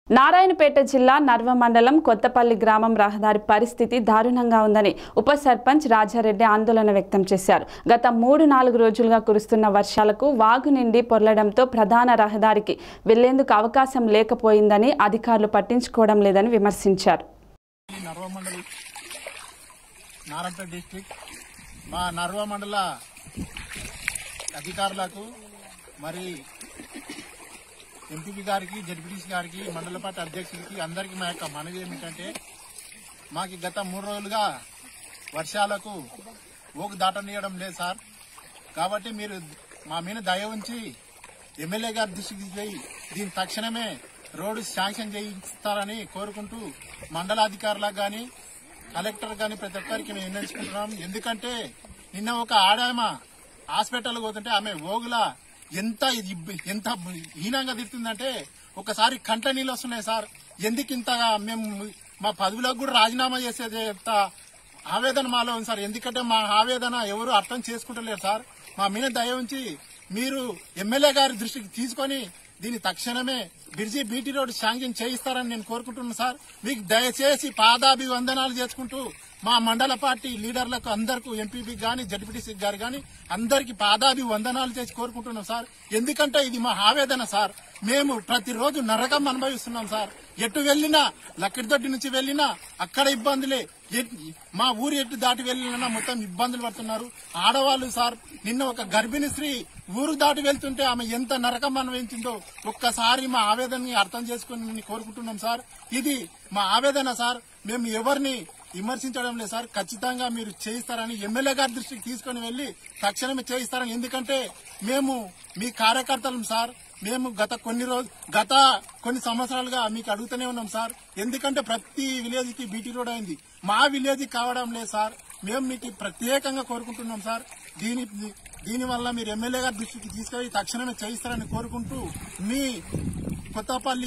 నారాయణపేట జిల్లా నర్వ మండలం కొత్తపల్లి గ్రామం రహదారి పరిస్థితి దారుణంగా ఉందని ఉప సర్పంచ్ రాజారెడ్డి ఆందోళన వ్యక్తం చేశారు గత మూడు నాలుగు రోజులుగా కురుస్తున్న వర్షాలకు వాగు నిండి పొర్లడంతో ప్రధాన రహదారికి వెళ్లేందుకు అవకాశం లేకపోయిందని అధికారులు పట్టించుకోవడం లేదని విమర్శించారు ఈ నర్వ మండల్ నారాయణపేట డిస్టిక్ మా నర్వ మండల అధికారులకు మరి ఎంపీపీ గారికి జడ్పీటీసీ గారికి మండల పార్టీ అధ్యక్షుడికి అందరికీ మా యొక్క మనవి ఏమిటంటే మాకు గత మూడు రోజులుగా వర్షాలకు ఓకు దాటనీయడం లేదు సార్ కాబట్టి మీరు మా మీద దయ ఉంచి ఎమ్మెల్యే గారి దృష్టికి చేయి దీని తక్షణమే రోడ్డు శాంక్షన్ చేయిస్తారని కోరుకుంటూ మండలాధికారులకు గాని కలెక్టర్ గాని ప్రతి ఒక్కరికి మేము విన్నవించుకుంటున్నాం ఎందుకంటే నిన్న ఒక ఆడామ హాస్పిటల్ పోతుంటే ఆమె ఓగుల ఎంత ఇబ్బ- ఎంత హీనంగా తిడుతుందంటే ఒకసారి కంట నీళ్ళు వస్తున్నాయి సార్ ఎందుకు ఇంతగా మేము మా పదవులకు కూడా రాజీనామా చేసేది ఎంత ఆవేదన మాలో ఉంది సార్ ఎందుకంటే మా ఆవేదన ఎవరు అర్థం చేసుకుంటలేరు సార్ మా మీద దయ ఉంచి మీరు ఎమ్మెల్యే గారి దృష్టికి తీసుకొని దీన్ని తక్షణమే బిర్జీ బీటీ రోడ్ శాంక్షన్ చేయిస్తారని నేను కోరుకుంటున్నాను సార్ మీకు దయచేసి పాదాభివందనాలు చేసుకుంటూ మా మండల పార్టీ లీడర్లకు అందరికీ ఎంపీపీ గాని జడ్పీటీసీ గారు గాని అందరికి పాదాభివందనాలు చేసి కోరుకుంటున్నాం సార్ ఎందుకంటే ఇది మా ఆవేదన సార్ మేము ప్రతిరోజు నరకం అనుభవిస్తున్నాం సార్ ఎటు వెళ్ళినా లక్కిడిదొడ్డి నుంచి వెళ్ళినా అక్కడ ఇబ్బందులే ఎట్- మా ఊరు ఎటు దాటి వెళ్ళినా మొత్తం ఇబ్బందులు పడుతున్నారు ఆడవాళ్ళు సార్ నిన్న ఒక గర్భిణీ స్త్రీ ఊరు దాటి వెళ్తుంటే ఆమె ఎంత నరకం అనుభవించిందో ఒక్కసారి మా ఆవేదనని అర్థం చేసుకుని కోరుకుంటున్నాం సార్ ఇది మా ఆవేదన సార్ మేము ఎవరిని విమర్శించడం లేదు సార్ ఖచ్చితంగా మీరు చేయిస్తారని ఎమ్మెల్యే గారి దృష్టికి తీసుకుని వెళ్లి తక్షణమే చేయిస్తారని ఎందుకంటే మేము మీ కార్యకర్తలం సార్ మేము గత కొన్ని రోజు గత కొన్ని సంవత్సరాలుగా మీకు అడుగుతూనే ఉన్నాం సార్ ఎందుకంటే ప్రతి విలేజ్ కి బీటీ రోడ్ అయింది మా విలేజ్ కావడం లేదు సార్ మేము మీకు ప్రత్యేకంగా కోరుకుంటున్నాం సార్ దీని దీనివల్ల మీరు ఎమ్మెల్యే గారి దృష్టికి తీసుకెళ్లి తక్షణమే చేయిస్తారని కోరుకుంటూ మీ కొత్తపల్లి